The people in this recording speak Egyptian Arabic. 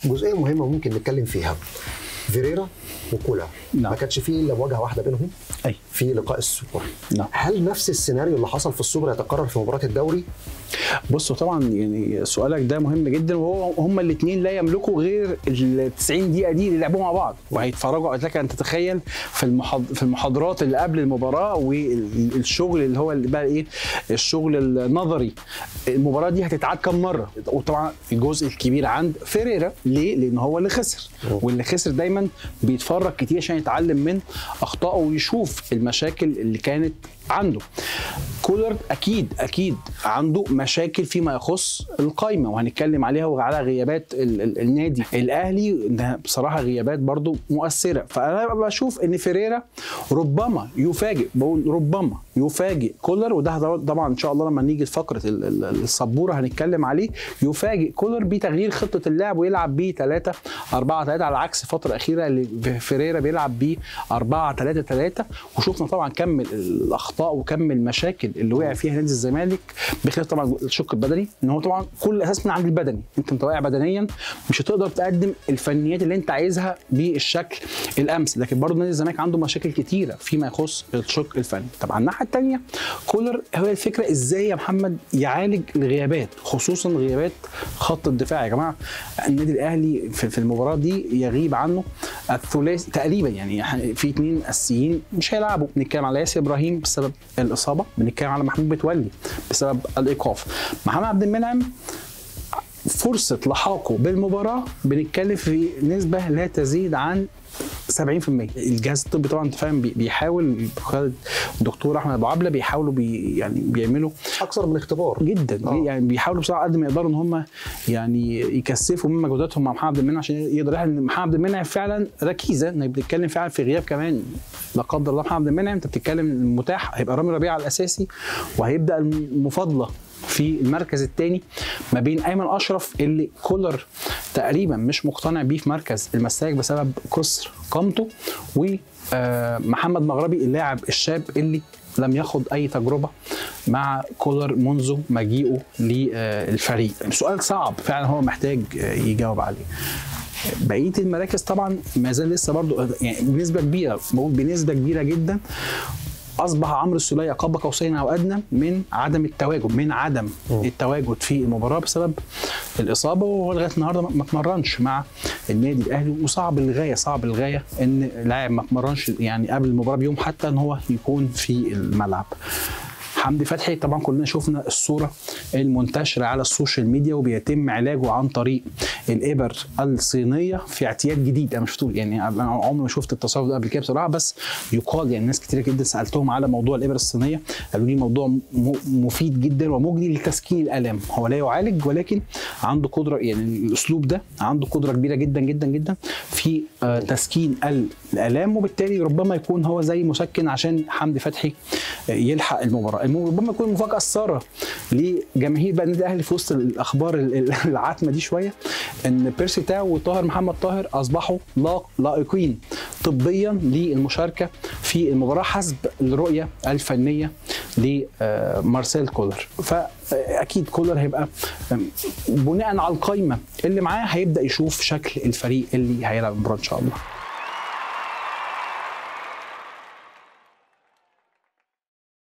جزئيه مهمه ممكن نتكلم فيها فيريرا وكولا نعم. ما كانش فيه الا مواجهه واحده بينهم اي في لقاء السوبر نعم. هل نفس السيناريو اللي حصل في السوبر يتكرر في مباراه الدوري بصوا طبعا يعني سؤالك ده مهم جدا وهو هما الاثنين لا يملكوا غير ال 90 دقيقه دي اللي لعبوها مع بعض وهيتفرجوا لك ان تتخيل في المحاض... في المحاضرات اللي قبل المباراه والشغل اللي هو اللي بقى ايه الشغل النظري المباراه دي هتتعاد كم مره وطبعا الجزء الكبير عند فيريرا ليه؟ لان هو اللي خسر واللي خسر دايما بيتفرج كتير عشان يتعلم من اخطائه ويشوف المشاكل اللي كانت عنده كولر اكيد اكيد عنده مشاكل فيما يخص القايمه وهنتكلم عليها وعلى غيابات ال ال النادي الاهلي ده بصراحه غيابات برضو مؤثره فانا بشوف ان فيريرا ربما يفاجئ بقول ربما يفاجئ كولر وده طبعا ان شاء الله لما نيجي لفقره ال- ال- السبوره هنتكلم عليه يفاجئ كولر بتغيير خطه اللعب ويلعب بيه 3 4 3 على عكس الفتره الاخيره اللي فيريرا بيلعب بيه 4 3 3 وشفنا طبعا كم الاخطاء وكم المشاكل اللي وقع فيها نادي الزمالك بخلاف طبعا الشق البدني ان هو طبعا كل الاساس من عند البدني انت انت واقع بدنيا مش هتقدر تقدم الفنيات اللي انت عايزها بالشكل الامثل لكن برضه نادي الزمالك عنده مشاكل كتيره فيما يخص الشق الفني طبعا الناحيه الثانيه كولر هو الفكره ازاي يا محمد يعالج الغيابات خصوصا غيابات خط الدفاع يا جماعه النادي الاهلي في في المباراه دي يغيب عنه الثلاثي تقريبا يعني في اثنين اساسيين مش هيلعبوا بنتكلم على ياسر ابراهيم بسبب الاصابه بنتكلم على محمود متولي بسبب الايقاف محمد عبد المنعم فرصه لحاقه بالمباراه بنتكلم في نسبه لا تزيد عن 70% الجهاز الطبي طبعا انت فاهم بي- بيحاول الدكتور احمد ابو عبله بيحاولوا بي يعني بيعملوا اكثر من اختبار جدا آه. يعني بيحاولوا بصراحه قد ما يقدروا ان هم يعني يكثفوا من مجهوداتهم مع محمد عبد المنعم عشان يقدر يحل ان محمد عبد المنعم فعلا ركيزه انك بتتكلم فعلا في غياب كمان لا قدر الله محمد عبد المنعم انت بتتكلم المتاح هيبقى رامي ربيعه الاساسي وهيبدا المفاضله في المركز الثاني ما بين ايمن اشرف اللي كولر تقريبا مش مقتنع بيه في مركز المساك بسبب كسر قامته ومحمد مغربي اللاعب الشاب اللي لم يخض اي تجربه مع كولر منذ مجيئه للفريق سؤال صعب فعلا هو محتاج آه، يجاوب عليه بقيه المراكز طبعا ما زال لسه برضو يعني بنسبه كبيره بقول بنسبه كبيره جدا اصبح عمرو السوليه قاب قوسين او ادنى من عدم التواجد من عدم التواجد في المباراه بسبب الاصابه وهو لغايه النهارده ما ما اتمرنش مع النادي الاهلي وصعب للغايه صعب للغايه ان لاعب ما اتمرنش يعني قبل المباراه بيوم حتى ان هو يكون في الملعب حمدي فتحي طبعا كلنا شفنا الصوره المنتشره على السوشيال ميديا وبيتم علاجه عن طريق الابر الصينيه في اعتياد جديد انا مش شفتوه يعني انا عمري ما شفت التصرف ده قبل كده بصراحه بس يقال يعني ناس كتير جدا سالتهم على موضوع الابر الصينيه قالوا لي موضوع م- مفيد جدا ومجدي لتسكين الالام هو لا يعالج ولكن عنده قدره يعني الاسلوب ده عنده قدره كبيره جدا جدا جدا في آه، تسكين ال- الالام وبالتالي ربما يكون هو زي مسكن عشان حمدي فتحي آه، يلحق المباراه الم- ربما يكون مفاجاه الساره لجماهير بقى النادي الاهلي في وسط الاخبار ال- ال- العتمه دي شويه ان بيرسي تاو وطاهر محمد طاهر اصبحوا لا- لائقين طبيا للمشاركه في المباراه حسب الرؤيه الفنيه لمارسيل كولر فاكيد كولر هيبقى آم، بناء على القائمه اللي معاه هيبدا يشوف شكل الفريق اللي هيلعب المباراه ان شاء الله